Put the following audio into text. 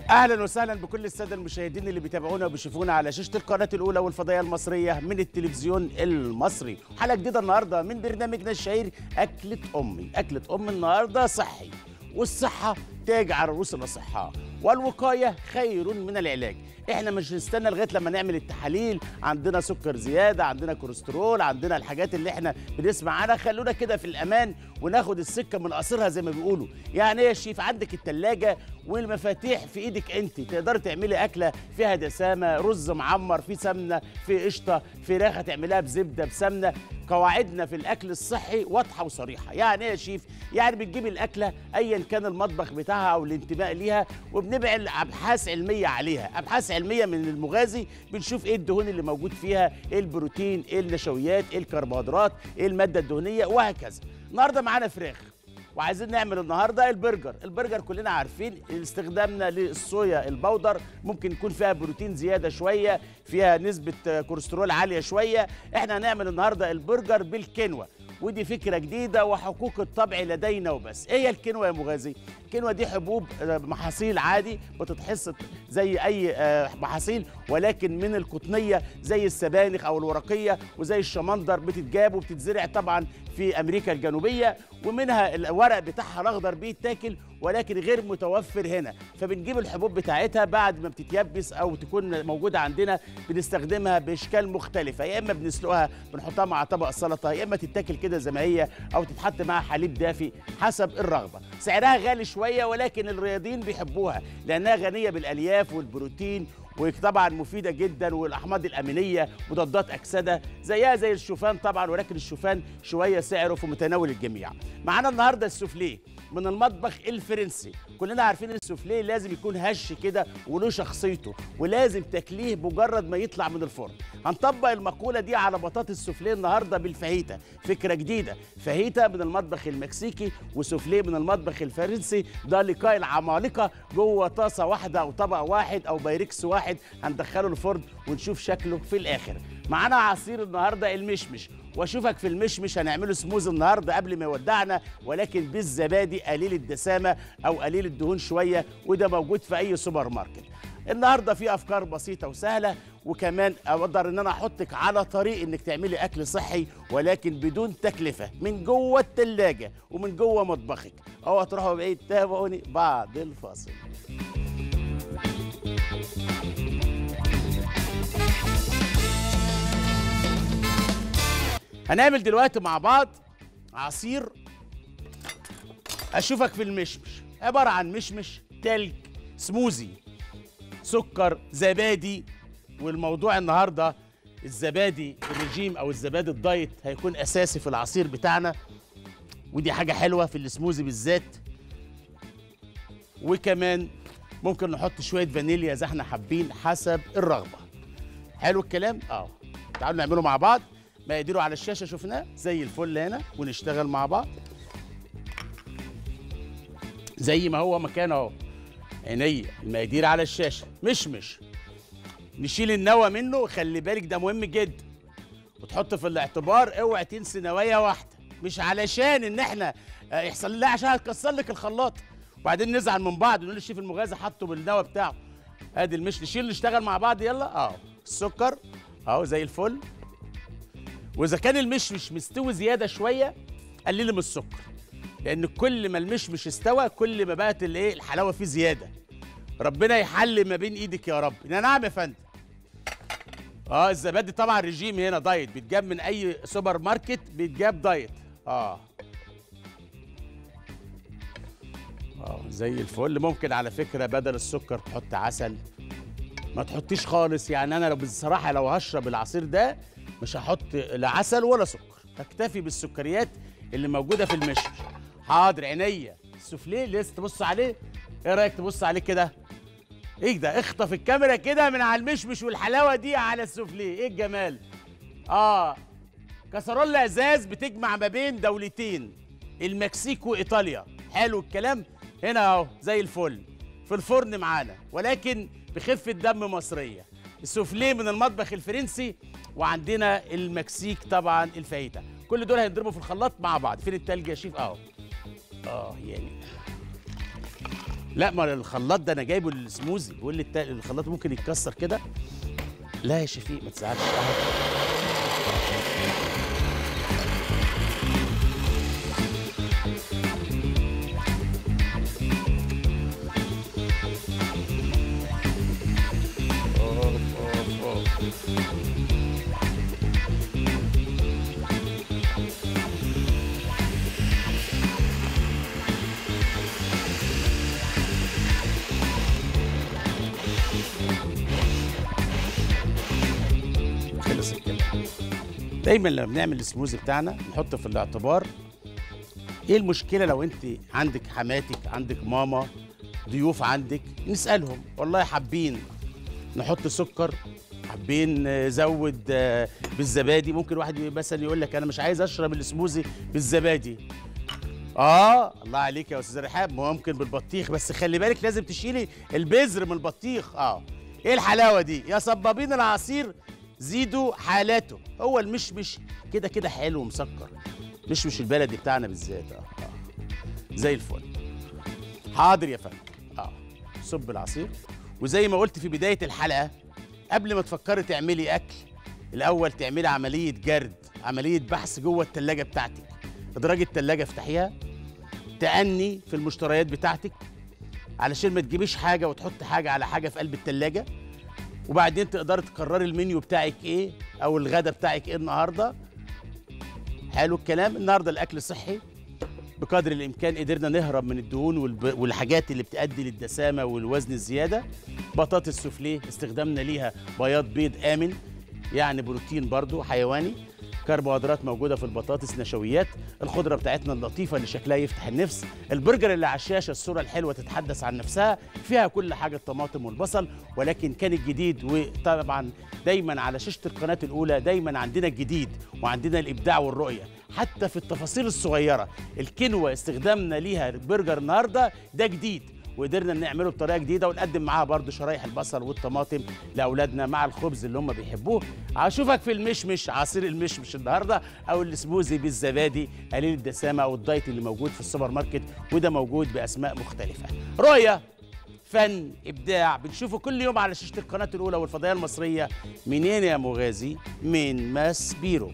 اهلا وسهلا بكل الساده المشاهدين اللي بيتابعونا وبيشوفونا على شاشه القناه الاولى والفضائيه المصريه من التلفزيون المصري حلقه جديده النهارده من برنامجنا الشهير اكله امي اكله ام النهارده صحي والصحه تاج على رؤوس الاصحاء والوقايه خير من العلاج احنا مش هنستنى لغايه لما نعمل التحاليل عندنا سكر زياده عندنا كوليسترول عندنا الحاجات اللي احنا بنسمع عنها خلونا كده في الامان وناخد السكه من قصرها زي ما بيقولوا يعني ايه يا شيف عندك التلاجة والمفاتيح في ايدك انت تقدري تعملي اكله فيها دسامه رز معمر فيه سمنه فيه قشطه فراخ هتعمليها بزبده بسمنه قواعدنا في الاكل الصحي واضحه وصريحه يعني ايه يا شيف يعني بتجيبي الاكله ايا كان المطبخ بتاعها او الانتماء ليها وبنبعد ابحاث علميه عليها ابحاث علميه من المغازي بنشوف ايه الدهون اللي موجود فيها ايه البروتين ايه النشويات ايه الكربوهيدرات ايه الماده الدهنيه وهكذا النهارده معانا فراخ وعايزين نعمل النهارده البرجر البرجر كلنا عارفين استخدامنا للصويا البودر ممكن يكون فيها بروتين زياده شويه فيها نسبه كوليسترول عاليه شويه احنا هنعمل النهارده البرجر بالكنوه ودي فكرة جديدة وحقوق الطبع لدينا وبس ايه هي الكنوة يا مغازي الكنوة دي حبوب محاصيل عادي بتتحص زي اي محاصيل ولكن من القطنية زي السبانخ او الورقية وزي الشمندر بتتجاب وبتتزرع طبعا في امريكا الجنوبيه ومنها الورق بتاعها الاخضر بيتاكل ولكن غير متوفر هنا فبنجيب الحبوب بتاعتها بعد ما بتتيبس او تكون موجوده عندنا بنستخدمها باشكال مختلفه يا اما بنسلقها بنحطها مع طبق السلطه يا اما تتاكل كده زي ما هي او تتحط معاها حليب دافي حسب الرغبه سعرها غالي شويه ولكن الرياضيين بيحبوها لانها غنيه بالالياف والبروتين وطبعا مفيده جدا والاحماض الامينيه مضادات اكسده زيها زي الشوفان طبعا ولكن الشوفان شويه سعره في متناول الجميع معانا النهارده السوفليه من المطبخ الفرنسي كلنا عارفين السوفليه لازم يكون هش كده وله شخصيته ولازم تاكليه مجرد ما يطلع من الفرن هنطبق المقوله دي على بطاطس السوفليه النهارده بالفاهيتا فكره جديده فاهيتا من المطبخ المكسيكي وسوفليه من المطبخ الفرنسي ده لقاء العمالقه جوه طاسه واحده او طبق واحد او بايركس واحد هندخله الفرن ونشوف شكله في الاخر معانا عصير النهارده المشمش واشوفك في المشمش هنعمله سموز النهارده قبل ما يودعنا ولكن بالزبادي قليل الدسامه او قليل الدهون شويه وده موجود في اي سوبر ماركت النهارده في افكار بسيطه وسهله وكمان اقدر ان انا احطك على طريق انك تعملي اكل صحي ولكن بدون تكلفه من جوه الثلاجه ومن جوه مطبخك اوعى تروحوا بعيد تابعوني بعد الفاصل هنعمل دلوقتي مع بعض عصير اشوفك في المشمش عباره عن مشمش تلج سموزي سكر زبادي والموضوع النهارده الزبادي الرجيم او الزبادي الدايت هيكون اساسي في العصير بتاعنا ودي حاجه حلوه في السموزي بالذات وكمان ممكن نحط شويه فانيليا اذا احنا حابين حسب الرغبه حلو الكلام اه تعالوا نعمله مع بعض مقاديره على الشاشه شفناه زي الفل هنا ونشتغل مع بعض زي ما هو مكان اهو عينيا المقادير على الشاشه مش مش نشيل النوى منه خلي بالك ده مهم جدا وتحط في الاعتبار اوعى تنسي نوايا واحده مش علشان ان احنا يحصل لها عشان هتكسر لك الخلاط وبعدين نزعل من بعض ونقول الشيف المغازي حطه بالنوى بتاعه ادي المش نشيل نشتغل مع بعض يلا اه السكر اهو زي الفل واذا كان المشمش مستوي زياده شويه قللي من السكر لان كل ما المشمش استوى كل ما بقت الايه الحلاوه فيه زياده ربنا يحل ما بين ايدك يا رب نعم يا فندم اه الزبادي طبعا رجيم هنا دايت بيتجاب من اي سوبر ماركت بيتجاب دايت اه اه زي الفل ممكن على فكره بدل السكر تحط عسل ما تحطيش خالص يعني انا لو بصراحه لو هشرب العصير ده مش هحط لا عسل ولا سكر اكتفي بالسكريات اللي موجوده في المشمش حاضر عينيا السوفليه لسه تبص عليه ايه رايك تبص عليه كده ايه ده اخطف الكاميرا كده من على المشمش والحلاوه دي على السوفليه ايه الجمال اه كسرولة ازاز بتجمع ما بين دولتين المكسيك وايطاليا حلو الكلام هنا اهو زي الفل في الفرن معانا ولكن بخفه دم مصريه السوفليه من المطبخ الفرنسي وعندنا المكسيك طبعا الفايته كل دول هينضربوا في الخلاط مع بعض فين التلج يا شيف اهو اه يعني لا ما الخلاط ده انا جايبه للسموزي بيقول لي التا- الخلاط ممكن يتكسر كده لا يا شفيق ما تزعلش أهو. أوف، أوف، أوف. خلص الكلام دايما لما بنعمل السموزي بتاعنا نحط في الاعتبار ايه المشكله لو انت عندك حماتك عندك ماما ضيوف عندك نسالهم والله حابين نحط سكر حابين نزود آه، بالزبادي ممكن واحد مثلا يقول لك انا مش عايز اشرب السموزي بالزبادي اه الله عليك يا استاذ رحاب ممكن بالبطيخ بس خلي بالك لازم تشيلي البذر من البطيخ اه ايه الحلاوه دي يا صبابين العصير زيدوا حالاته هو المشمش كده كده حلو ومسكر مشمش البلدي بتاعنا بالذات اه, آه. زي الفل حاضر يا فندم اه صب العصير وزي ما قلت في بدايه الحلقه قبل ما تفكري تعملي اكل الاول تعملي عمليه جرد عمليه بحث جوه التلاجة بتاعتك ادراج التلاجة افتحيها تأني في المشتريات بتاعتك علشان ما تجيبيش حاجه وتحط حاجه على حاجه في قلب التلاجة وبعدين تقدري تقرري المنيو بتاعك ايه او الغدا بتاعك ايه النهارده حلو الكلام النهارده الاكل صحي بقدر الامكان قدرنا نهرب من الدهون والب... والحاجات اللي بتؤدي للدسامه والوزن الزياده بطاطس سوفليه استخدامنا ليها بياض بيض امن يعني بروتين برضو حيواني كربوهيدرات موجوده في البطاطس نشويات الخضره بتاعتنا اللطيفه اللي شكلها يفتح النفس البرجر اللي على الشاشه الصوره الحلوه تتحدث عن نفسها فيها كل حاجه الطماطم والبصل ولكن كان الجديد وطبعا دايما على شاشه القناه الاولى دايما عندنا الجديد وعندنا الابداع والرؤيه حتى في التفاصيل الصغيره الكنوه استخدامنا ليها البرجر النهارده ده جديد وقدرنا نعمله بطريقه جديده ونقدم معاها برضو شرايح البصل والطماطم لاولادنا مع الخبز اللي هم بيحبوه اشوفك في المشمش عصير المشمش النهارده او السموزي بالزبادي قليل الدسامه او الدايت اللي موجود في السوبر ماركت وده موجود باسماء مختلفه رؤيه فن ابداع بنشوفه كل يوم على شاشه القناه الاولى والفضائيه المصريه منين يا مغازي من ماس بيرو